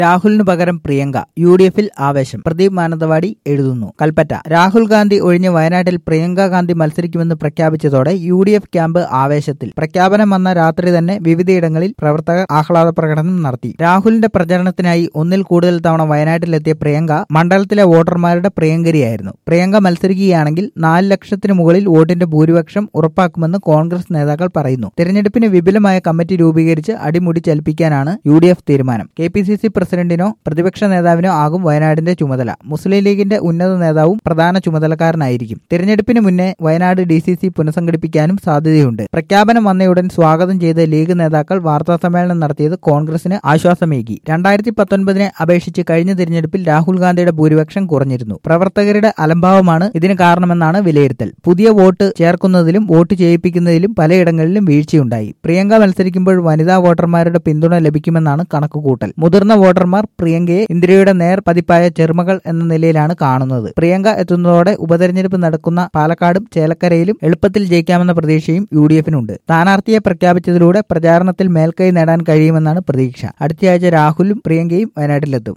രാഹുലിന് പകരം Priyanka U D എഫിൽ ആവേശം പ്രദീപ് മാനന്തവാടി എഴുതുന്നു കൽപ്പറ്റ രാഹുൽ ഗാന്ധി ഒഴിഞ്ഞ് വയനാട്ടിൽ പ്രിയങ്ക ഗാന്ധി മത്സരിക്കുമെന്ന് പ്രഖ്യാപിച്ചതോടെ യു ഡി എഫ് ക്യാമ്പ് ആവേശത്തിൽ പ്രഖ്യാപനം വന്ന രാത്രി തന്നെ വിവിധയിടങ്ങളിൽ പ്രവർത്തകർ ആഹ്ലാദ പ്രകടനം നടത്തി രാഹുലിന്റെ പ്രചരണത്തിനായി ഒന്നിൽ കൂടുതൽ തവണ വയനാട്ടിലെത്തിയ പ്രിയങ്ക മണ്ഡലത്തിലെ വോട്ടർമാരുടെ പ്രിയങ്കരിയായിരുന്നു പ്രിയങ്ക മത്സരിക്കുകയാണെങ്കിൽ നാല് ലക്ഷത്തിന് മുകളിൽ വോട്ടിന്റെ ഭൂരിപക്ഷം ഉറപ്പാക്കുമെന്ന് കോൺഗ്രസ് നേതാക്കൾ പറയുന്നു തിരഞ്ഞെടുപ്പിന് വിപുലമായ കമ്മിറ്റി രൂപീകരിച്ച് അടിമുടി ചലിപ്പിക്കാനാണ് യു ഡി എഫ് തീരുമാനം കെ പി സി സി പ്രസിഡന്റിനോ പ്രതിപക്ഷ നേതാവിനോ ആകും വയനാടിന്റെ ചുമതല മുസ്ലിം ലീഗിന്റെ ഉന്നത നേതാവും പ്രധാന ചുമതലക്കാരനായിരിക്കും തിരഞ്ഞെടുപ്പിന് മുന്നേ വയനാട് ഡി സി സി പുനഃസംഘടിപ്പിക്കാനും സാധ്യതയുണ്ട് പ്രഖ്യാപനം വന്നയുടൻ സ്വാഗതം ചെയ്ത ലീഗ് നേതാക്കൾ വാർത്താ സമ്മേളനം നടത്തിയത് കോൺഗ്രസിന് ആശ്വാസമേകി രണ്ടായിരത്തി പത്തൊൻപതിനെ അപേക്ഷിച്ച് കഴിഞ്ഞ തിരഞ്ഞെടുപ്പിൽ രാഹുൽ ഗാന്ധിയുടെ ഭൂരിപക്ഷം കുറഞ്ഞിരുന്നു പ്രവർത്തകരുടെ അലംഭാവമാണ് ഇതിന് കാരണമെന്നാണ് വിലയിരുത്തൽ പുതിയ വോട്ട് ചേർക്കുന്നതിലും വോട്ട് ചെയ്യിപ്പിക്കുന്നതിലും പലയിടങ്ങളിലും വീഴ്ചയുണ്ടായി പ്രിയങ്ക മത്സരിക്കുമ്പോൾ വനിതാ വോട്ടർമാരുടെ പിന്തുണ ലഭിക്കുമെന്നാണ് കണക്കുകൂട്ടൽ മുതിർന്ന വോട്ടർമാർ പ്രിയങ്കയെ ഇന്ദിരയുടെ നേർ പതിപ്പായ ചെറുമകൾ എന്ന നിലയിലാണ് കാണുന്നത് പ്രിയങ്ക എത്തുന്നതോടെ ഉപതെരഞ്ഞെടുപ്പ് നടക്കുന്ന പാലക്കാടും ചേലക്കരയിലും എളുപ്പത്തിൽ ജയിക്കാമെന്ന പ്രതീക്ഷയും യു ഡി എഫിനുണ്ട് സ്ഥാനാർത്ഥിയെ പ്രഖ്യാപിച്ചതിലൂടെ പ്രചാരണത്തിൽ മേൽക്കൈ നേടാൻ കഴിയുമെന്നാണ് പ്രതീക്ഷ അടുത്തയാഴ്ച രാഹുലും പ്രിയങ്കയും വയനാട്ടിലെത്തും